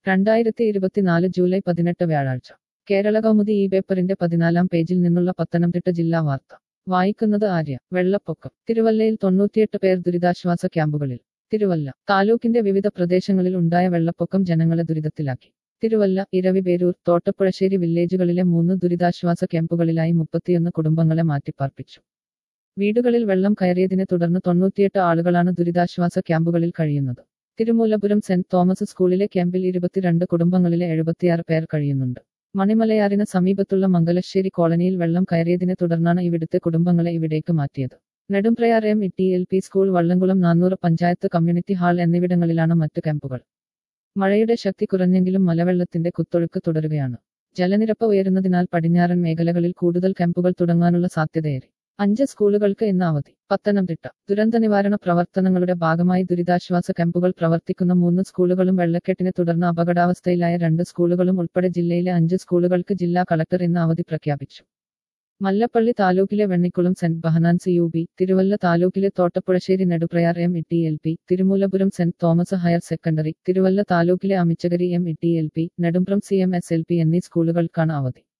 രണ്ടായിരത്തി ഇരുപത്തിനാല് ജൂലൈ പതിനെട്ട് വ്യാഴാഴ്ച കേരള കൗമുദി ഈ പേപ്പറിന്റെ പതിനാലാം പേജിൽ നിന്നുള്ള പത്തനംതിട്ട ജില്ലാ വാർത്ത വായിക്കുന്നത് ആര്യ വെള്ളപ്പൊക്കം തിരുവല്ലയിൽ തൊണ്ണൂറ്റിയെട്ട് പേർ ദുരിതാശ്വാസ ക്യാമ്പുകളിൽ തിരുവല്ല താലൂക്കിന്റെ വിവിധ പ്രദേശങ്ങളിൽ ഉണ്ടായ വെള്ളപ്പൊക്കം ജനങ്ങളെ ദുരിതത്തിലാക്കി തിരുവല്ല ഇരവിപേരൂർ തോട്ടപ്പുഴശ്ശേരി വില്ലേജുകളിലെ മൂന്ന് ദുരിതാശ്വാസ ക്യാമ്പുകളിലായി മുപ്പത്തിയൊന്ന് കുടുംബങ്ങളെ മാറ്റിപ്പാർപ്പിച്ചു വീടുകളിൽ വെള്ളം കയറിയതിനെ തുടർന്ന് തൊണ്ണൂറ്റിയെട്ട് ആളുകളാണ് ദുരിതാശ്വാസ ക്യാമ്പുകളിൽ കഴിയുന്നത് തിരുമൂലപുരം സെന്റ് തോമസ് സ്കൂളിലെ ക്യാമ്പിൽ ഇരുപത്തിരണ്ട് കുടുംബങ്ങളിലെ എഴുപത്തിയാറ് പേർ കഴിയുന്നുണ്ട് മണിമലയാറിന് സമീപത്തുള്ള മംഗലശ്ശേരി കോളനിയിൽ വെള്ളം കയറിയതിനെ തുടർന്നാണ് ഇവിടുത്തെ കുടുംബങ്ങളെ ഇവിടേക്ക് മാറ്റിയത് Nedumprayar M E T L P school Vallamkulam നാന്നൂറ് പഞ്ചായത്ത് കമ്മ്യൂണിറ്റി ഹാൾ എന്നിവിടങ്ങളിലാണ് മറ്റു ക്യാമ്പുകൾ മഴയുടെ ശക്തി കുറഞ്ഞെങ്കിലും മലവെള്ളത്തിന്റെ കുത്തൊഴുക്ക് തുടരുകയാണ് ജലനിരപ്പ് ഉയരുന്നതിനാൽ പടിഞ്ഞാറൻ മേഖലകളിൽ കൂടുതൽ ക്യാമ്പുകൾ തുടങ്ങാനുള്ള സാധ്യതയേറി അഞ്ച് സ്കൂളുകൾക്ക് ഇന്ന് അവധി പത്തനംതിട്ട ദുരന്ത നിവാരണ പ്രവർത്തനങ്ങളുടെ ഭാഗമായി ദുരിതാശ്വാസ ക്യാമ്പുകൾ പ്രവർത്തിക്കുന്ന മൂന്ന് സ്കൂളുകളും വെള്ളക്കെട്ടിനെ തുടർന്ന് അപകടാവസ്ഥയിലായ രണ്ട് സ്കൂളുകളും ഉൾപ്പെടെ ജില്ലയിലെ അഞ്ച് സ്കൂളുകൾക്ക് ജില്ലാ കളക്ടർ ഇന്ന് അവധി പ്രഖ്യാപിച്ചു മല്ലപ്പള്ളി താലൂക്കിലെ Vennikulam saint Behanan's U B Thiruvalla താലൂക്കിലെ Thottapuzhassery Nedumprayar M E T L P Thirumoolapuram saint Thomas higher secondary Thiruvalla താലൂക്കിലെ Amichakari M E T L P Nedumbram C M S L P എന്നീ സ്കൂളുകൾക്കാണ് അവധി